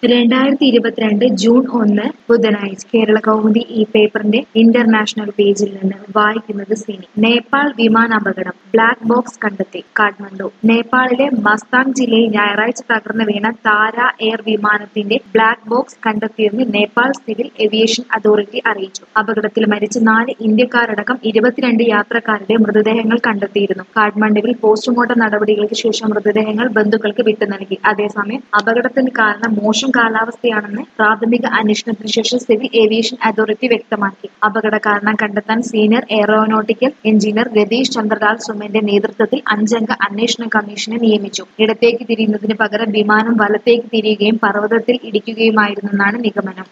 രണ്ടായിരത്തി ഇരുപത്തിരണ്ട് ജൂൺ ഒന്ന് ബുധനാഴ്ച കേരള കൗമുദി ഈ പേപ്പറിന്റെ ഇന്റർനാഷണൽ പേജിൽ നിന്ന് വായിക്കുന്നത് സിനി നേപ്പാൾ വിമാനാപകടം ബ്ലാക്ക് ബോക്സ് കണ്ടെത്തി കാഠ്മണ്ഡു നേപ്പാളിലെ മസ്താങ് ജില്ലയിൽ ഞായറാഴ്ച തകർന്നു വീണ താര എയർ വിമാനത്തിന്റെ ബ്ലാക്ക് ബോക്സ് കണ്ടെത്തിയെന്ന് നേപ്പാൾ സിവിൽ ഏവിയേഷൻ അതോറിറ്റി അറിയിച്ചു അപകടത്തിൽ മരിച്ച നാല് ഇന്ത്യക്കാരടക്കം ഇരുപത്തിരണ്ട് യാത്രക്കാരുടെ മൃതദേഹങ്ങൾ കണ്ടെത്തിയിരുന്നു കാഠ്മണ്ഡുവിൽ പോസ്റ്റ്മോർട്ടം നടപടികൾക്ക് ശേഷം മൃതദേഹങ്ങൾ ബന്ധുക്കൾക്ക് വിട്ടു നൽകി അതേസമയം അപകടത്തിന് കാരണം മോശം കാലാവസ്ഥയാണെന്ന് പ്രാഥമിക അന്വേഷണത്തിന് ശേഷം സിവിൽ ഏവിയേഷൻ അതോറിറ്റി വ്യക്തമാക്കി അപകട കാരണം കണ്ടെത്താൻ senior aeronautical engineer Ratheesh Chandralal സുമന്റെ നേതൃത്വത്തിൽ അഞ്ചംഗ അന്വേഷണ കമ്മീഷനെ നിയമിച്ചു ഇടത്തേക്ക് തിരിയുന്നതിന് പകരം വിമാനം വലത്തേക്ക് തിരിയുകയും പർവ്വതത്തിൽ ഇടിക്കുകയുമായിരുന്നെന്നാണ് നിഗമനം